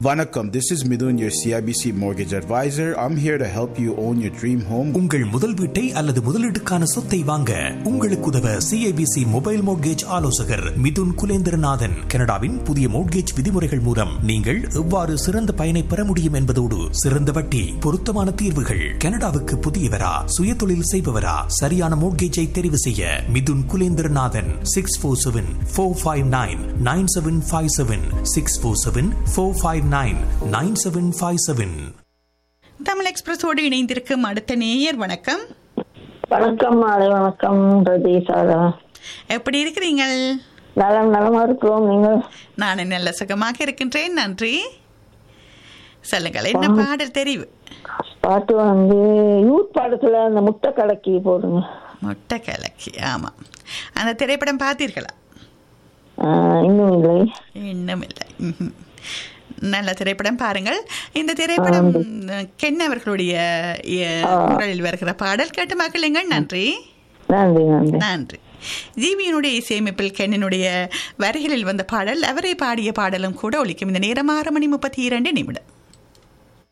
Vanakkam, this is Midun, your CIBC mortgage advisor. I'm here to help you own your dream home. உங்கள் முதல் வீட்டை அல்லது முதலீட்டுக்கான சொத்தை வாங்க உங்களுக்கு உதவ சிஐபிசி மொபைல் மோட்கேஜ் ஆலோசகர் மிதுன் குலேந்திரநாதன் கனடாவின் புதிய மோட்கேஜ் விதிமுறைகள் மூலம் நீங்கள் எவ்வாறு சிறந்த பயனை பெற முடியும் என்பதோடு சிறந்த வட்டி பொருத்தமான தீர்வுகள் கனடாவுக்கு புதியவரா சுயதொழில் செய்பவரா சரியான மோட்கேஜை தெரிவு செய்ய Mithun Kulendranathan six four seven four five nine nine seven five seven six four seven four five nine nine seven five seven Tamil எக்ஸ்பிரஸோடு இணைந்திருக்கும் அடுத்த நேயர் வணக்கம் வணக்கம் மாலை வணக்கம் ரதீஷாரா எப்படி இருக்கிறீங்கள் நலம் நலமா இருக்கிறோம் நீங்கள் நான் நல்ல சுகமாக இருக்கின்றேன் நன்றி சொல்லுங்கள் என்ன பாடல் தெரிவு பாட்டு வந்து யூத் பாடத்துல அந்த முட்டை கலக்கி போடுங்க முட்டை கலக்கி ஆமாம் அந்த திரைப்படம் பார்த்தீர்களா ஆஹ், இன்னும் இல்லை இன்னும் இல்லை ம்ஹும். நல்ல திரைப்படம் பாருங்கள் இந்த திரைப்படம் கென் அவர்களுடைய அஹ், குரலில் வருகிற பாடல் கேட்டு மகிழுங்கள் நன்றி நன்றி நன்றி நன்றி ஜீவியினுடைய இசையமைப்பில் கென்னினுடைய வரிகளில் வந்த பாடல் அவரை பாடிய பாடலும் கூட ஒலிக்கும் இந்த நேரம் ஆறு மணி முப்பத்தி இரண்டு நிமிடம்